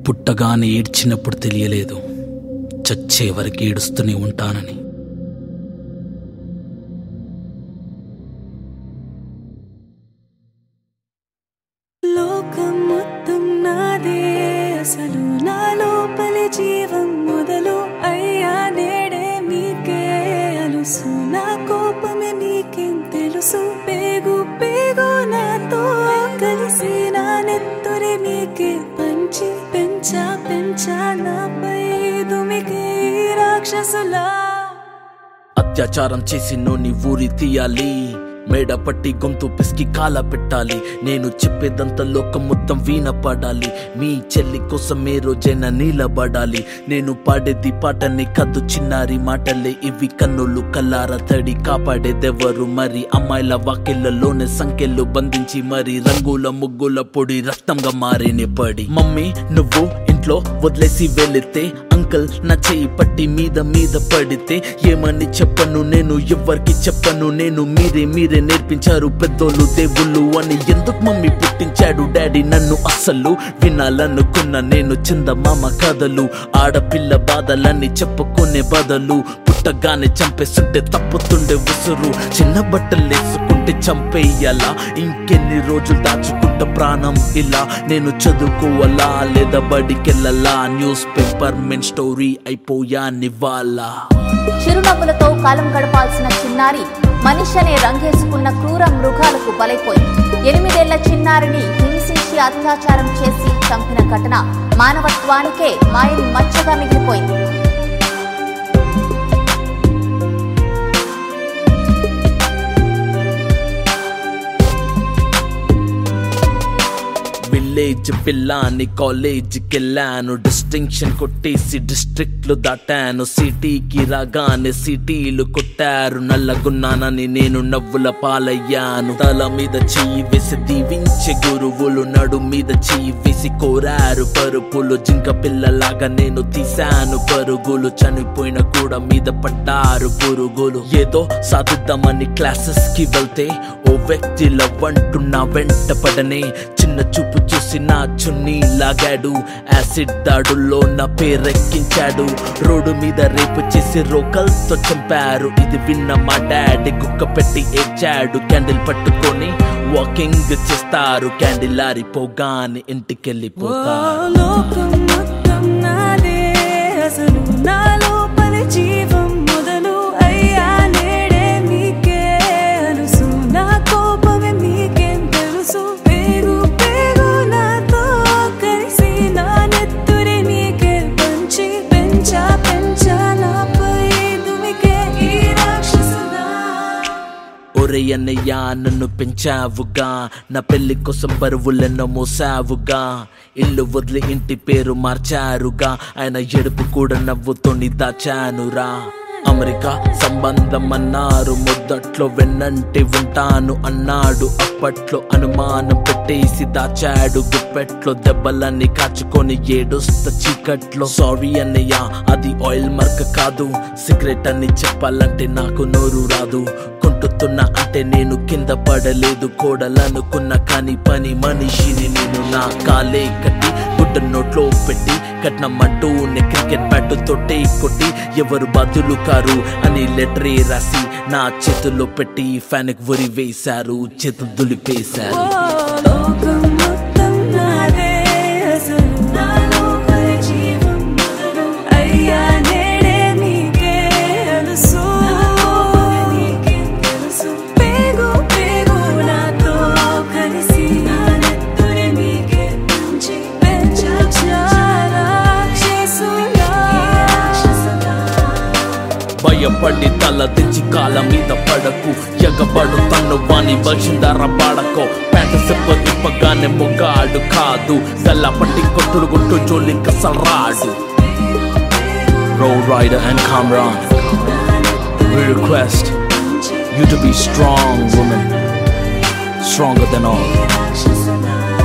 పుట్టగానే ఏడ్చినప్పుడు తెలియలేదు చచ్చే వరకు ఏడుస్తూనే ఉంటానని లోకం మొత్తం నాదే అసలు నా లోపలి జీవం మొదలు అయ్యా నేడే మీకే అలుసు నా కోపమే మీకేం తెలుసు పేగు పేగు నాతో కలిసి నా నెత్తురి మీకే పంచి పెంచా పెంచా నాపై దుమికే ఈ రాక్షసులా అత్యాచారం చేసి నోని ఊరి తీయాలి మేడ పట్టి గొంతు పిసికి కాల పెట్టాలి నేను చెప్పేదంతా లోకం మొత్తం వీణ పడాలి మీ చెల్లి కోసం ఏ రోజైనా నిలబడాలి నేను పాడేది పాటని కద్దు చిన్నారి మాటలే ఇవి కన్నులు కల్లార తడి కాపాడేదెవరు మరి అమ్మాయిల వాకిళ్లలోనే సంఖ్యలు బంధించి మరి రంగుల ముగ్గుల పొడి రక్తంగా మారినే పడి మమ్మీ నువ్వు ఇంట్లో వదిలేసి వెళితే అంకల్ నా చేయి పట్టి మీద మీద పడితే ఏమని చెప్పను నేను ఎవ్వరికి చెప్పను నేను మీరే మీరే నేర్పించారు పెద్దోళ్ళు దేవుళ్ళు అని ఎందుకు మమ్మీ పుట్టించాడు డాడీ నన్ను అస్సలు వినాలనుకున్న నేను చందమామ కథలు ఆడపిల్ల బాధలన్నీ చెప్పుకునే బదులు పుట్టగానే చంపేస్తుంటే తప్పుతుండే ఉసురు చిన్న బట్టలు వేసుకుంటే చంపేయాలా ఇంకెన్ని రోజులు దాచుకుంటా ప్రాణం ఇలా నేను చదువుకోవాలా లేదా బడికెళ్ళాలా న్యూస్ పేపర్ మెన్ స్టోరీ అయిపోయా నివ్వాలా చిరునవ్వులతో కాలం గడపాల్సిన చిన్నారి మనిషి అనే రంగేసుకున్న క్రూర మృగాలకు బలైపోయింది ఎనిమిదేళ్ల చిన్నారిని హింసించి అత్యాచారం చేసి చంపిన ఘటన మానవత్వానికే మాయని మచ్చగా మిగిలిపోయింది విలేజ్ పిల్లాని కాలేజీకి వెళ్ళాను డిస్టింక్షన్ కొట్టేసి డిస్ట్రిక్ట్లు దాటాను సిటీకి రాగానే సిటీలు కొట్టారు నల్లగున్నానని నేను నవ్వుల పాలయ్యాను తల మీద చెయ్యి వేసి దీవించే గురువులు నడు మీద చెయ్యి వేసి కోరారు పరుపులు జింక పిల్లలాగా నేను తీశాను పరుగులు చనిపోయిన కూడా మీద పడ్డారు పురుగులు ఏదో సాధిద్దామని క్లాసెస్ కి వెళ్తే ఓ వ్యక్తి లవ్ అంటున్నా వెంట పడనే చిన్న చూపు చూసి నా చున్నీ లాగాడు యాసిడ్ దాడుల్లో నా పేరెక్కించాడు రోడ్డు మీద రేపు చేసి రోకల్తో చంపారు ఇది విన్న మా డాడీ గుక్క పెట్టి ఏడ్చాడు క్యాండిల్ పట్టుకొని వాకింగ్ చేస్తారు క్యాండిల్ ఆరిపోగానే ఇంటికెళ్ళిపోతారు లోకం మొత్తం నాదే అసలు నా లోపలి జీవం మొదలు అయ్యా నేడే మీకే అలుసు నా కోపమే మీకేం తెలుసు పేగు పేగు నాతో కలిసి నా నెత్తురి మీకే పంచి పెంచా పెంచా నాపై దుమికే ఈ రాక్షసులా ఒరే అన్నయ్య నన్ను పెంచావుగా నా పెళ్లి కోసం బరువులెన్నో మోసావుగా ఇల్లు వదిలి ఇంటి పేరు మార్చారుగా ఆయన ఎడుపు కూడా నవ్వుతోని దాచానురా అమెరికా సంబంధం అన్నారు మొదట్లో వెన్నంటి ఉంటాను అన్నాడు అప్పట్లో అనుమానం పెట్టేసి దాచాడు గుప్పెట్లో దెబ్బలన్నీ కాచుకొని ఏడుస్త చీకట్లో సారీ అన్నయ్య అది ఆయిల్ మార్క్ కాదు సిగరెట్ అని చెప్పాలంటే నాకు నోరు రాదు కుంటుతున్నా అంటే నేను కింద పడలేదు కోడలనుకున్న కానీ పని మనిషిని నేను నా కాలే కట్టి గుడ్డ నోట్లో పెట్టి కట్నమంటూ క్రికెట్ బ్యాట్ తోటే కొట్టి ఎవరు బదులు కారు అని లెటరే రాసి నా చేతుల్లో పెట్టి ఫ్యాన్ ఉరి వేశారు చేతులు దులిపేశారు లోకం మొత్తం నాదే అసలు నా లోపలి జీవం మొదలు అయ్యా నేడే మీకే అలుసు నీకేం తెలుసు పేగు పేగు నాతో కలిసి నా నెత్తురి మీకే పంచి పెంచా రాక్షసులా భయపడి తల తెచ్చి కాళ్ళ మీద పడకు ఎగబడు తన్ను వాణి వశిందర పడకో పేట సెప్ప తిప్పగానే మొగాడు కాదు గల్ల పట్టి కొట్టుడు గుట్టు జోలి కసరాడు Roll Rider and Kamran, we request you to be strong, woman, stronger than all. రాక్షసులా